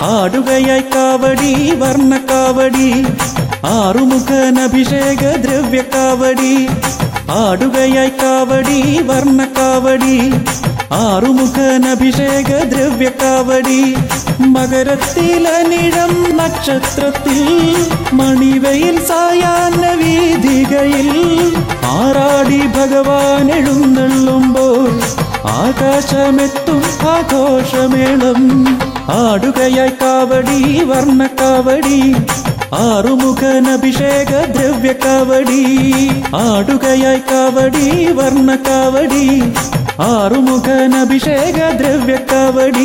ആടുകയായി കാവടി വർണ്ണക്കാവടി ആറുമുഖനഭിഷേക ദ്രവ്യക്കാവടി ആടുകയായി കാവടി വർണ്ണക്കാവടി ആറുമുഖനഭിഷേക ദ്രവ്യക്കാവടി മകരത്തിലനിഴം നക്ഷത്രത്തിൽ മണിവയിൽ സായാഹ്ന വീതികയിൽ ആറാടി ഭഗവാൻ എഴുന്നള്ളുമ്പോൾ ആകാശമെത്തും ആഘോഷമേളം ആടുകയായി കാവടി വർണ്ണക്കാവടി ആറുമുഖനഭിഷേക ദ്രവ്യക്കാവടി ആടുകയായി കാവടി വർണ്ണക്കാവടി ആറുമുഖനഭിഷേക ദ്രവ്യക്കാവടി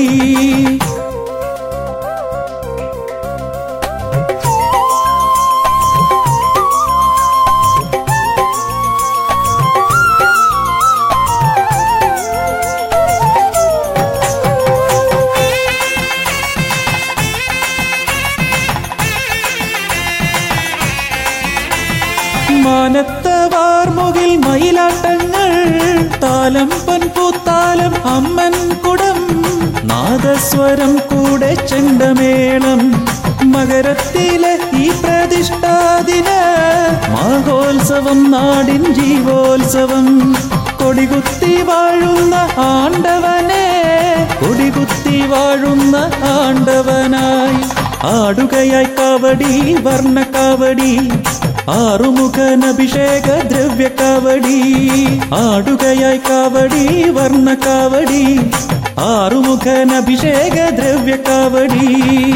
മാനത്തവാർമുകിൽ മയിലാട്ടങ്ങൾ താലം പൊൻപൂത്താലം അമ്മൻ കുടം നാദസ്വരം കൂടെ ചെണ്ടമേളം മകരത്തിലെ ഈ പ്രതിഷ്ഠാദിന മഹോത്സവം നാടിൻ ജീവോത്സവം കൊടികുത്തി വാഴുന്ന ആണ്ടവനെ കൊടികുത്തി വാഴുന്ന ആണ്ടവനായി ആടുകയായി കാവടി വർണ്ണക്കാവടി ആറുമുഖനഭിഷേക ദ്രവ്യക്കാവടി ആടുകയായി കാവടി വർണ്ണക്കാവടി ആറുമുഖനഭിഷേക ദ്രവ്യക്കാവടി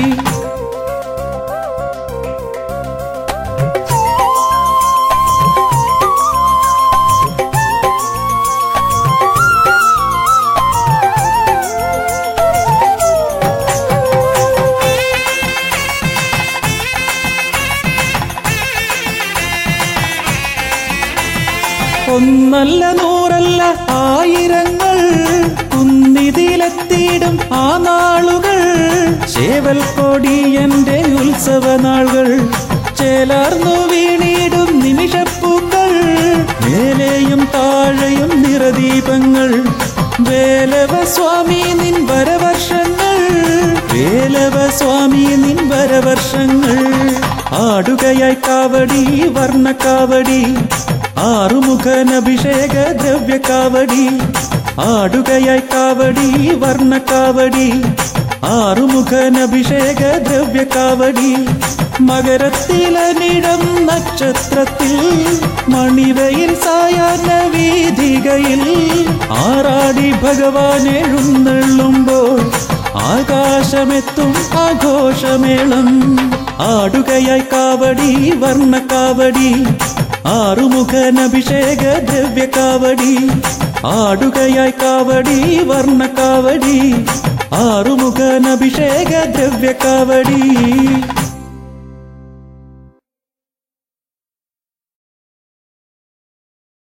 ഒന്നല്ല നൂറല്ല ആയിരങ്ങൾ കുന്നിതിലെത്തിയിടും ആ നാളുകൾ ചേവൽ കൊടിയന്റെ ഉത്സവ നാളുകൾ ചേലാർന്നു വീണിടും നിമിഷപ്പൂക്കൾ മേലെയും താഴെയും നിറദീപങ്ങൾ വേലവ സ്വാമി നിൻ വരവർഷങ്ങൾ വേലവ സ്വാമി നിൻ വരവർഷങ്ങൾ ആടുകയായി കാവടി വർണ്ണക്കാവടി ആറുമുഖനഭിഷേക ദ്രവ്യക്കാവടി ആടുകയായി കാവടി വർണ്ണക്കാവടി ആറുമുഖനഭിഷേക ദ്രവ്യക്കാവടി മകരത്തിലനിടം നക്ഷത്രത്തിൽ മണിവയിൽ സായാഹ്ന വീതികയിൽ ആറാടി ഭഗവാൻ എഴുന്നള്ളുമ്പോൾ ആകാശമെത്തും ആഘോഷമേളം ആടുകയായി കാവടി വർണ്ണക്കാവടി ആറുമുഖനഭിഷേക ദ്രവ്യക്കാവടി ആടുകയായി കാവടി വർണ്ണക്കാവടി ആറുമുഖനഭിഷേക ദ്രവ്യക്കാവടി